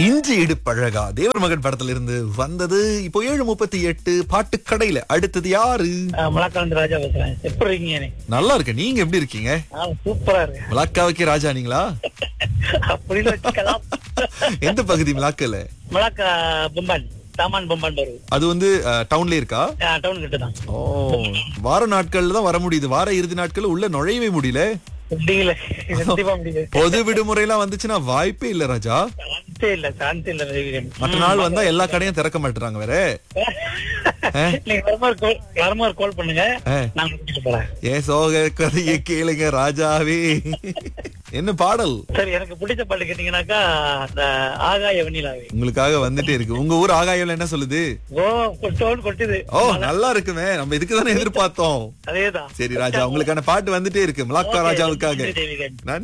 இஞ்சி இடுப்பழகா தேவர் மகன் படத்துல இருந்து வந்தது இப்போ ஏழு முப்பத்தி எட்டு பாட்டுக்கடையில அடுத்தது யாரு மலாக்காந்து ராஜா பேசுறேன் எப்படி இருக்கீங்க நீ? நல்லா இருக்கு நீங்க எப்படி இருக்கீங்க ஆ, சூப்பரா இருக்கு மிளாக்காவுக்கே ராஜா நீங்களா அப்படின்னு வச்சுக்கலாம் எந்த பகுதி மிளாக்கல மலாக்கா பொம்பான் சாமான் பொம்பான் வருது அது வந்து டவுன்ல இருக்கா டவுன் கிட்ட தான் ஓ வார நாட்கள்ல தான் வர முடியுது வார இறுதி நாட்கள் உள்ள நுழையவே முடியல முடியல கண்டிப்பா முடியல பொது விடுமுறை எல்லாம் வந்துச்சுன்னா வாய்ப்பே இல்ல ராஜா சான்ஸே இல்ல சான்ஸே இல்ல ரவிகரன். மற்ற நாள் வந்தா எல்லா கடையும் திறக்க மாட்டுறாங்க வேற நீங்க வருமாறு கால் வருமாறு கால் பண்ணுங்க ஆ. நான் கூட்டிட்டு போறேன் ஏன் சோக கதையை கேளுங்க ராஜாவே என்ன பாடல் சரி எனக்கு பிடிச்ச பாட்டு கேட்டீங்கன்னாக்கா அந்த ஆகாய வெண்ணிலாவே உங்களுக்காக வந்துட்டே இருக்கு உங்க ஊர் ஆகாயம்ல என்ன சொல்லுது ஓ கொட்டோன்னு கொட்டுது ஓ நல்லா இருக்குமே நம்ம இதுக்கு தானே எதிர்பார்த்தோம் அதேதான் சரி ராஜா உங்களுக்கான பாட்டு வந்துட்டே இருக்கு மிளாக்கா ராஜாவுக்காக தேவிகன் நன்றி